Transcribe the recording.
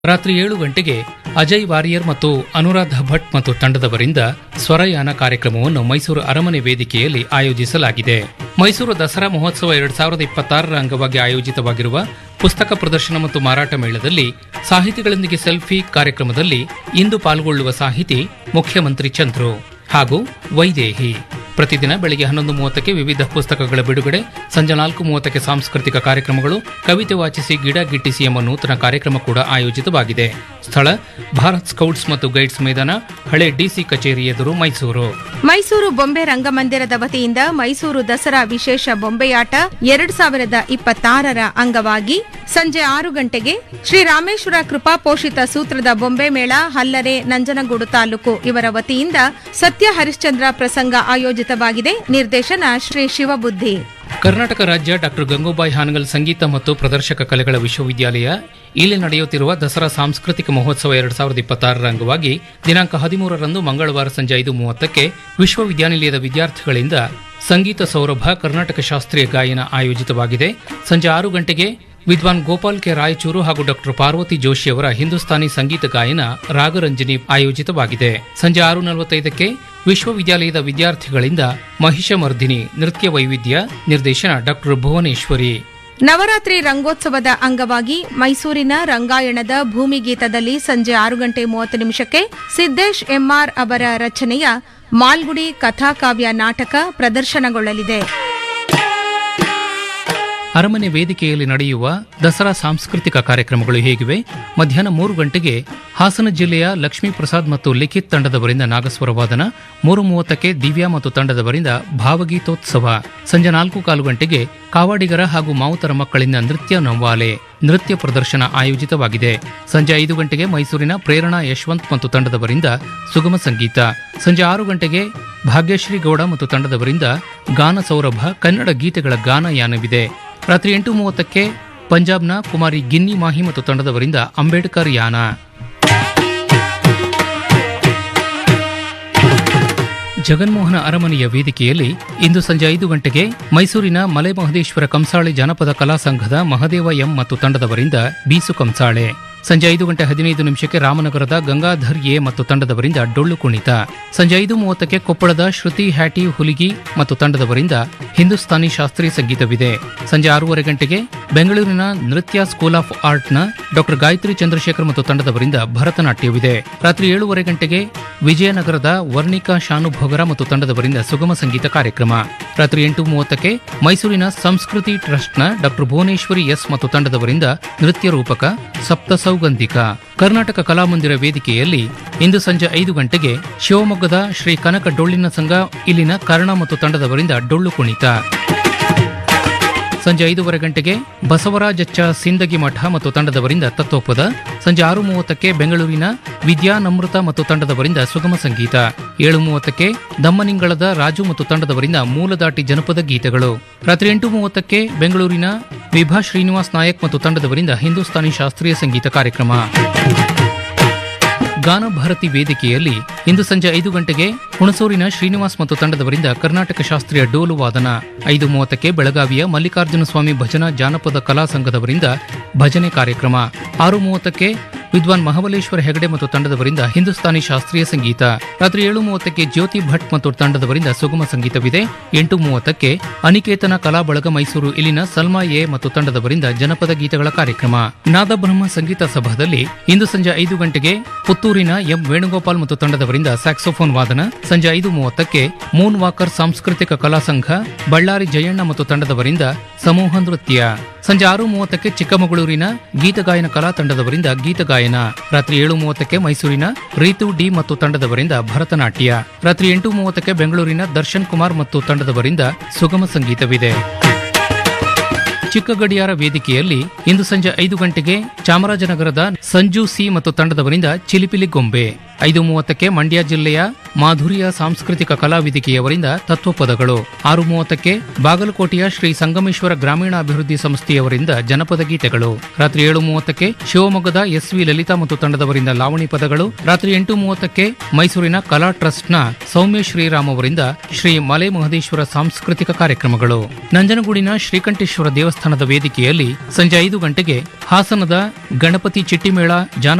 ರಾತ್ರಿ ಏಳು ಗಂಟೆಗೆ ಅಜಯ್ ವಾರಿಯರ್ ಮತ್ತು ಅನುರಾಧ ಭಟ್ ಮತ್ತು ತಂಡದವರಿಂದ ಸ್ವರಯಾನ ಕಾರ್ಯಕ್ರಮವನ್ನು ಮೈಸೂರು ಅರಮನೆ ವೇದಿಕೆಯಲ್ಲಿ ಆಯೋಜಿಸಲಾಗಿದೆ ಮೈಸೂರು ದಸರಾ ಮಹೋತ್ಸವ ಎರಡ್ ಸಾವಿರದ ಇಪ್ಪತ್ತಾರರ ಅಂಗವಾಗಿ ಆಯೋಜಿತವಾಗಿರುವ ಪುಸ್ತಕ ಪ್ರದರ್ಶನ ಮತ್ತು ಮಾರಾಟ ಮೇಳದಲ್ಲಿ ಸಾಹಿತಿಗಳೊಂದಿಗೆ ಸೆಲ್ಫಿ ಕಾರ್ಯಕ್ರಮದಲ್ಲಿ ಇಂದು ಪಾಲ್ಗೊಳ್ಳುವ ಸಾಹಿತಿ ಮುಖ್ಯಮಂತ್ರಿ ಚಂದ್ರು ಹಾಗೂ ವೈದೇಹಿ ಪ್ರತಿದಿನ ಬೆಳಿಗ್ಗೆ ಹನ್ನೊಂದು ಮೂವತ್ತಕ್ಕೆ ವಿವಿಧ ಪುಸ್ತಕಗಳ ಬಿಡುಗಡೆ ಸಂಜೆ ನಾಲ್ಕು ಮೂವತ್ತಕ್ಕೆ ಸಾಂಸ್ಕೃತಿಕ ಕಾರ್ಯಕ್ರಮಗಳು ಕವಿತೆ ವಾಚಿಸಿ ಗಿಡ ಗಿಟ್ಟಿಸಿ ಎಂಬ ನೂತನ ಕಾರ್ಯಕ್ರಮ ಕೂಡ ಆಯೋಜಿತವಾಗಿದೆ ಸ್ಥಳ ಭಾರತ್ ಸ್ಕೌಟ್ಸ್ ಮತ್ತು ಗೈಡ್ಸ್ ಮೈದಾನ ಹಳೆ ಡಿಸಿ ಕಚೇರಿ ಎದುರು ಮೈಸೂರು ಮೈಸೂರು ಬೊಂಬೆ ರಂಗಮಂದಿರದ ವತಿಯಿಂದ ಮೈಸೂರು ದಸರಾ ವಿಶೇಷ ಬೊಂಬೆಯಾಟ ಎರಡ್ ಸಾವಿರದ ಇಪ್ಪತ್ತಾರರ ಅಂಗವಾಗಿ ಸಂಜೆ ಆರು ಗಂಟೆಗೆ ಶ್ರೀ ರಾಮೇಶ್ವರ ಕೃಪಾಪೋಷಿತ ಸೂತ್ರದ ಬೊಂಬೆ ಮೇಳ ಹಲ್ಲರೆ ನಂಜನಗೂಡು ತಾಲೂಕು ಇವರ ವತಿಯಿಂದ ಸತ್ಯ ಹರಿಶ್ಚಂದ್ರ ಪ್ರಸಂಗ ಆಯೋಜಿತವಾಗಿದೆ ನಿರ್ದೇಶನ ಶ್ರೀ ಶಿವಬುದ್ಧಿ ಕರ್ನಾಟಕ ರಾಜ್ಯ ಡಾಕ್ಟರ್ ಗಂಗೂಬಾಯಿ ಹಾನಗಲ್ ಸಂಗೀತ ಮತ್ತು ಪ್ರದರ್ಶಕ ಕಲೆಗಳ ವಿಶ್ವವಿದ್ಯಾಲಯ ಇಲ್ಲಿ ನಡೆಯುತ್ತಿರುವ ದಸರಾ ಸಾಂಸ್ಕೃತಿಕ ಮಹೋತ್ಸವ ಎರಡ್ ಸಾವಿರದ ಇಪ್ಪತ್ತಾರರ ಅಂಗವಾಗಿ ದಿನಾಂಕ ಹದಿಮೂರರಂದು ಮಂಗಳವಾರ ಸಂಜೆ ಐದು ಮೂವತ್ತಕ್ಕೆ ವಿಶ್ವವಿದ್ಯಾನಿಲಯದ ವಿದ್ಯಾರ್ಥಿಗಳಿಂದ ಸಂಗೀತ ಸೌರಭ ಕರ್ನಾಟಕ ಶಾಸ್ತ್ರೀಯ ಗಾಯನ ಆಯೋಜಿತವಾಗಿದೆ ಸಂಜೆ ಆರು ಗಂಟೆಗೆ ವಿದ್ವಾನ್ ಗೋಪಾಲ್ ಕೆ ರಾಯಚೂರು ಹಾಗೂ ಡಾಕ್ಟರ್ ಪಾರ್ವತಿ ಜೋಶಿ ಅವರ ಹಿಂದೂಸ್ತಾನಿ ಸಂಗೀತ ಗಾಯನ ರಾಗರಂಜನಿ ಆಯೋಜಿತವಾಗಿದೆ ಸಂಜೆ ಆರು ನಲವತ್ತೈದಕ್ಕೆ ವಿಶ್ವವಿದ್ಯಾಲಯದ ವಿದ್ಯಾರ್ಥಿಗಳಿಂದ ಮಹಿಷಮರ್ದಿನಿ ನೃತ್ಯ ವೈವಿಧ್ಯ ನಿರ್ದೇಶನ ಡಾಕ್ಟರ್ ಭುವನೇಶ್ವರಿ ನವರಾತ್ರಿ ರಂಗೋತ್ಸವದ ಅಂಗವಾಗಿ ಮೈಸೂರಿನ ರಂಗಾಯಣದ ಭೂಮಿಗೀತದಲ್ಲಿ ಸಂಜೆ ಆರು ಗಂಟೆ ಮೂವತ್ತು ನಿಮಿಷಕ್ಕೆ ಸಿದ್ದೇಶ್ ಎಂಆರ್ ಅವರ ರಚನೆಯ ಮಾಲ್ಗುಡಿ ಕಥಾಕಾವ್ಯ ನಾಟಕ ಪ್ರದರ್ಶನಗೊಳ್ಳಲಿದೆ ಅರಮನೆ ವೇದಿಕೆಯಲ್ಲಿ ನಡೆಯುವ ದಸರಾ ಸಾಂಸ್ಕೃತಿಕ ಕಾರ್ಯಕ್ರಮಗಳು ಹೇಗಿವೆ ಮಧ್ಯಾಹ್ನ ಮೂರು ಗಂಟೆಗೆ ಹಾಸನ ಜಿಲ್ಲೆಯ ಲಕ್ಷ್ಮೀ ಪ್ರಸಾದ್ ಮತ್ತು ಲಿಖಿತ್ ತಂಡದವರಿಂದ ನಾಗಸ್ವರ ವಾದನ ಮೂರು ಮೂವತ್ತಕ್ಕೆ ದಿವ್ಯಾ ಮತ್ತು ತಂಡದವರಿಂದ ಭಾವಗೀತೋತ್ಸವ ಸಂಜೆ ನಾಲ್ಕು ಕಾಲು ಗಂಟೆಗೆ ಕಾವಾಡಿಗರ ಹಾಗೂ ಮಾವುತರ ಮಕ್ಕಳಿಂದ ನೃತ್ಯ ನವ್ವಾಲೆ ನೃತ್ಯ ಪ್ರದರ್ಶನ ಆಯೋಜಿತವಾಗಿದೆ ಸಂಜೆ ಐದು ಗಂಟೆಗೆ ಮೈಸೂರಿನ ಪ್ರೇರಣಾ ಯಶವಂತ್ ಮತ್ತು ತಂಡದವರಿಂದ ಸುಗಮ ಸಂಗೀತ ಸಂಜೆ ಆರು ಗಂಟೆಗೆ ಭಾಗ್ಯಶ್ರೀ ಗೌಡ ಮತ್ತು ತಂಡದವರಿಂದ ಗಾನ ಸೌರಭ ಕನ್ನಡ ಗೀತೆಗಳ ಗಾನಯಾನವಿದೆ ರಾತ್ರಿ ಎಂಟು ಮೂವತ್ತಕ್ಕೆ ಪಂಜಾಬ್ನ ಕುಮಾರಿ ಗಿನ್ನಿ ಮಾಹಿ ಮತ್ತು ತಂಡದವರಿಂದ ಅಂಬೇಡ್ಕರ್ ಯಾನ ಜಗನ್ಮೋಹನ ಅರಮನೆಯ ವೇದಿಕೆಯಲ್ಲಿ ಇಂದು ಸಂಜೆ ಐದು ಗಂಟೆಗೆ ಮೈಸೂರಿನ ಮಲೆ ಮಹದೇಶ್ವರ ಕಂಸಾಳೆ ಜಾನಪದ ಕಲಾ ಸಂಘದ ಮಹದೇವ ಎಂ ಮತ್ತು ತಂಡದವರಿಂದ ಬೀಸು ಕಂಸಾಳೆ ಸಂಜೆ ಐದು ಗಂಟೆ ಹದಿನೈದು ನಿಮಿಷಕ್ಕೆ ರಾಮನಗರದ ಗಂಗಾಧರ್ ಎ ಮತ್ತು ತಂಡದವರಿಂದ ಡೊಳ್ಳು ಕುಣಿತ ಸಂಜೆ ಐದು ಮೂವತ್ತಕ್ಕೆ ಕೊಪ್ಪಳದ ಶ್ರುತಿ ಹ್ಯಾಟಿ ಹುಲಿಗಿ ಮತ್ತು ತಂಡದವರಿಂದ ಹಿಂದೂಸ್ತಾನಿ ಶಾಸ್ತ್ರೀಯ ಸಂಗೀತವಿದೆ ಸಂಜೆ ಆರೂವರೆ ಗಂಟೆಗೆ ಬೆಂಗಳೂರಿನ ನೃತ್ಯ ಸ್ಕೂಲ್ ಆಫ್ ಆರ್ಟ್ನ ಡಾಕ್ಟರ್ ಗಾಯತ್ರಿ ಚಂದ್ರಶೇಖರ್ ಮತ್ತು ತಂಡದವರಿಂದ ಭರತನಾಟ್ಯವಿದೆ ರಾತ್ರಿ ಏಳೂವರೆ ಗಂಟೆಗೆ ವಿಜಯನಗರದ ವರ್ಣಿಕಾ ಶಾನುಭೋಗರ ಮತ್ತು ತಂಡದವರಿಂದ ಸುಗಮ ಸಂಗೀತ ಕಾರ್ಯಕ್ರಮ ರಾತ್ರಿ ಎಂಟು ಮೂವತ್ತಕ್ಕೆ ಮೈಸೂರಿನ ಸಂಸ್ಕೃತಿ ಟ್ರಸ್ಟ್ನ ಡಾಕ್ಟರ್ ಭುವನೇಶ್ವರಿ ಎಸ್ ಮತ್ತು ತಂಡದವರಿಂದ ನೃತ್ಯ ರೂಪಕ ಸಪ್ತ ಸೌಗಂಧಿಕ ಕರ್ನಾಟಕ ಕಲಾಮಂದಿರ ವೇದಿಕೆಯಲ್ಲಿ ಇಂದು ಸಂಜೆ ಐದು ಗಂಟೆಗೆ ಶಿವಮೊಗ್ಗದ ಶ್ರೀ ಕನಕ ಡೊಳ್ಳಿನ ಸಂಘ ಇಲ್ಲಿನ ಕರ್ಣ ಮತ್ತು ತಂಡದವರಿಂದ ಡೊಳ್ಳು ಕುಣಿತ ಸಂಜೆ ಐದೂವರೆ ಗಂಟೆಗೆ ಬಸವರಾಜಚ್ಚ ಸಿಂದಗಿ ಮಠ ಮತ್ತು ತಂಡದವರಿಂದ ತತ್ವಪದ ಸಂಜೆ ಆರು ಮೂವತ್ತಕ್ಕೆ ಬೆಂಗಳೂರಿನ ವಿದ್ಯಾನಮೃತ ಮತ್ತು ತಂಡದವರಿಂದ ಸುಗಮ ಸಂಗೀತ ಏಳು ಮೂವತ್ತಕ್ಕೆ ದಮ್ಮನಿಂಗಳದ ರಾಜು ಮತ್ತು ತಂಡದವರಿಂದ ಮೂಲದಾಟಿ ಜನಪದ ಗೀತೆಗಳು ರಾತ್ರಿ ಎಂಟು ಮೂವತ್ತಕ್ಕೆ ಬೆಂಗಳೂರಿನ ವಿಭಾ ಶ್ರೀನಿವಾಸ್ ನಾಯಕ್ ಮತ್ತು ತಂಡದವರಿಂದ ಹಿಂದೂಸ್ತಾನಿ ಶಾಸ್ತ್ರೀಯ ಸಂಗೀತ ಕಾರ್ಯಕ್ರಮ ಗಾನ ಭಾರತಿ ವೇದಿಕೆಯಲ್ಲಿ ಇಂದು ಸಂಜೆ ಐದು ಗಂಟೆಗೆ ಹುಣಸೂರಿನ ಶ್ರೀನಿವಾಸ್ ಮತ್ತು ತಂಡದವರಿಂದ ಕರ್ನಾಟಕ ಶಾಸ್ತ್ರೀಯ ಡೋಲು ವಾದನ ಐದು ಮೂವತ್ತಕ್ಕೆ ಬೆಳಗಾವಿಯ ಮಲ್ಲಿಕಾರ್ಜುನ ಸ್ವಾಮಿ ಭಜನಾ ಜಾನಪದ ಕಲಾ ಸಂಘದವರಿಂದ ಭಜನೆ ಕಾರ್ಯಕ್ರಮ ಆರು ಮೂವತ್ತಕ್ಕೆ ವಿದ್ವಾನ್ ಮಹಾಬಲೇಶ್ವರ ಹೆಗಡೆ ಮತ್ತು ತಂಡದವರಿಂದ ಹಿಂದೂಸ್ತಾನಿ ಶಾಸ್ತ್ರೀಯ ಸಂಗೀತ ರಾತ್ರಿ ಏಳು ಮೂವತ್ತಕ್ಕೆ ಜ್ಯೋತಿ ಭಟ್ ಮತ್ತು ತಂಡದವರಿಂದ ಸುಗಮ ಸಂಗೀತವಿದೆ ಎಂಟು ಮೂವತ್ತಕ್ಕೆ ಅನಿಕೇತನ ಕಲಾ ಬಳಗ ಮೈಸೂರು ಇಲ್ಲಿನ ಸಲ್ಮಾ ಎ ಮತ್ತು ತಂಡದವರಿಂದ ಜನಪದ ಗೀತೆಗಳ ಕಾರ್ಯಕ್ರಮ ನಾದಬ್ರಹ್ಮ ಸಂಗೀತ ಸಭಾದಲ್ಲಿ ಇಂದು ಸಂಜೆ ಐದು ಗಂಟೆಗೆ ಪುತ್ತೂರಿನ ಎಂ ವೇಣುಗೋಪಾಲ್ ಮತ್ತು ತಂಡದವರಿಂದ ಸ್ಯಾಕ್ಸೋಫೋನ್ ವಾದನ ಸಂಜೆ ಐದು ಮೂವತ್ತಕ್ಕೆ ಮೂನ್ ವಾಕರ್ ಸಾಂಸ್ಕೃತಿಕ ಕಲಾ ಸಂಘ ಬಳ್ಳಾರಿ ಜಯಣ್ಣ ಮತ್ತು ತಂಡದವರಿಂದ ಸಮೂಹ ನೃತ್ಯ ಸಂಜೆ ಆರು ಮೂವತ್ತಕ್ಕೆ ಚಿಕ್ಕಮಗಳೂರಿನ ಗೀತಗಾಯನ ಕಲಾ ತಂಡದವರಿಂದ ಗೀತಗಾಯನ ರಾತ್ರಿ ಏಳು ಮೂವತ್ತಕ್ಕೆ ಮೈಸೂರಿನ ರೀತು ಡಿ ಮತ್ತು ತಂಡದವರಿಂದ ಭರತನಾಟ್ಯ ರಾತ್ರಿ ಎಂಟು ಮೂವತ್ತಕ್ಕೆ ಬೆಂಗಳೂರಿನ ದರ್ಶನ್ ಕುಮಾರ್ ಮತ್ತು ತಂಡದವರಿಂದ ಸುಗಮ ಸಂಗೀತವಿದೆ ಚಿಕ್ಕಗಡಿಯಾರ ವೇದಿಕೆಯಲ್ಲಿ ಇಂದು ಸಂಜೆ ಐದು ಗಂಟೆಗೆ ಚಾಮರಾಜನಗರದ ಸಂಜು ಸಿ ಮತ್ತು ತಂಡದವರಿಂದ ಚಿಲಿಪಿಲಿ ಗೊಂಬೆ ಐದು ಮೂವತ್ತಕ್ಕೆ ಮಂಡ್ಯ ಜಿಲ್ಲೆಯ ಮಾಧುರ್ಯ ಸಾಂಸ್ಕೃತಿಕ ಕಲಾವಿದಿಕೆಯವರಿಂದ ತತ್ವಪದಗಳು ಆರು ಮೂವತ್ತಕ್ಕೆ ಬಾಗಲಕೋಟೆಯ ಶ್ರೀ ಸಂಗಮೇಶ್ವರ ಗ್ರಾಮೀಣಾಭಿವೃದ್ಧಿ ಸಂಸ್ಥೆಯವರಿಂದ ಜನಪದ ಗೀತೆಗಳು ರಾತ್ರಿ ಏಳು ಮೂವತ್ತಕ್ಕೆ ಶಿವಮೊಗ್ಗದ ಎಸ್ವಿ ಲಲಿತಾ ಮತ್ತು ತಂಡದವರಿಂದ ಲಾವಣಿ ಪದಗಳು ರಾತ್ರಿ ಎಂಟು ಮೂವತ್ತಕ್ಕೆ ಮೈಸೂರಿನ ಕಲಾ ಟ್ರಸ್ಟ್ನ ಸೌಮ್ಯ ಶ್ರೀರಾಮ್ ಅವರಿಂದ ಶ್ರೀ ಮಲೆ ಮಹದೇಶ್ವರ ಸಾಂಸ್ಕೃತಿಕ ಕಾರ್ಯಕ್ರಮಗಳು ನಂಜನಗೂಡಿನ ಶ್ರೀಕಂಠೇಶ್ವರ ದೇವಸ್ಥಾನದ ವೇದಿಕೆಯಲ್ಲಿ ಸಂಜೆ ಐದು ಗಂಟೆಗೆ ಹಾಸನದ ಗಣಪತಿ ಚಿಟ್ಟಿಮೇಳ ಜಾನ